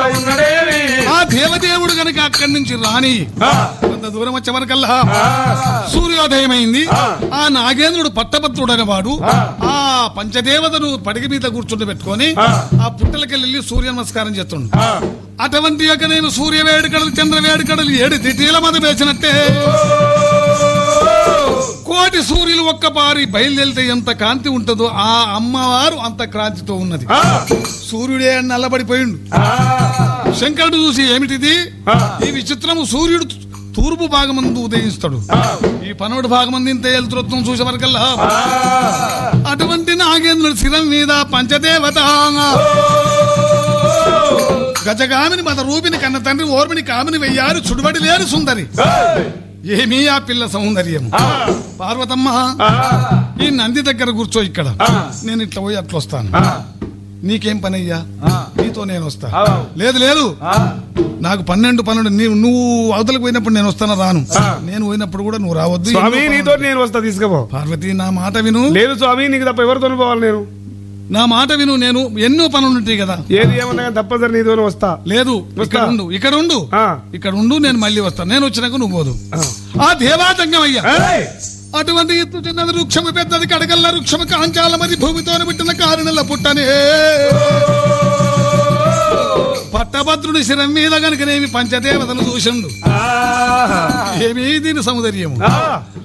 వస్తా ఉన్నడేమి ఆ దేవదేవుడు గనక అక్కడి నుంచి రాని ఆ, కొంత దూరం వచ్చే వరకల్లా సూర్యోదయమైంది ఆ నాగేంద్రుడు పట్టభద్రుడైన వాడు ఆ పంచదేవతను పడిగ మీద కూర్చుండి పెట్టుకొని ఆ పుట్టలకెళ్ళి సూర్య నమస్కారం చేస్తుండు ఆ, అటువంటి యొక్క నేను సూర్య వేడుకడలు చంద్ర వేడుకడలు ఏడు తిటీల మీద వేసినట్టే కోటి సూర్యులు ఒక్క పారి బయలుదేరితే ఎంత కాంతి ఉంటుందో ఆ అమ్మవారు అంత క్రాంతితో ఉన్నది ఆ, సూర్యుడే నల్లబడిపోయిండు ఆ, శంకరుడు చూసి ఏమిటిది ఆ. ఈ విచిత్రము సూర్యుడు తూర్పు భాగమందు ఉదయిస్తాడు ఈ పనోడు భాగమంది ఇంత ఎలుతురత్వం చూసే వరకల్లా అటువంటి నాగేంద్రుడి శిరం మీద పంచదేవత గజగామిని మత రూపిని కన్న తండ్రి ఓర్మిని కామిని వెయ్యారు చుడుబడి లేరు సుందరి ఏమీ ఆ పిల్ల సౌందర్యం పార్వతమ్మ ఈ నంది దగ్గర కూర్చో ఇక్కడ నేను ఇట్లా పోయి అట్లా వస్తాను నీకేం పని అయ్యా నీతో నేను వస్తా లేదు లేదు నాకు పన్నెండు పన్నెండు నీవు నువ్వు అవతలకు పోయినప్పుడు నేను వస్తాను రాను నేను పోయినప్పుడు కూడా నువ్వు రావద్దు స్వామి ఎన్నో నీతో నేను వస్తా తీసుకుపో పార్వతి నా మాట విను లేదు స్వామి నీకు తప్ప ఎవరితో పోవాలి నేను నా మాట విను నేను ఎన్నో పనులు ఉంటాయి కదా ఏది ఏమన్నా కానీ తప్పనిసరి నీతోనే వస్తా లేదు వస్తా. ఇక్కడ ఉండు ఇక్కడ ఉండు ఆ. ఇక్కడ ఉండు నేను మళ్ళీ వస్తాను నేను వచ్చినాక నువ్వు పోదు ఆ దేవాతంగం అయ్యా ఏయ్! అటువంటి ఎత్తు చిన్నది వృక్షము పెద్దది కడగల్ల వృక్షము కాంచాల మరి భూమితోనే పుట్టిన కారణల పుట్టనే పట్టభద్రుడి శిరం మీద గనుకనేమి పంచదేవతలు చూసిండు ఆ, ఏమీ దీని సౌందర్యము ఆ,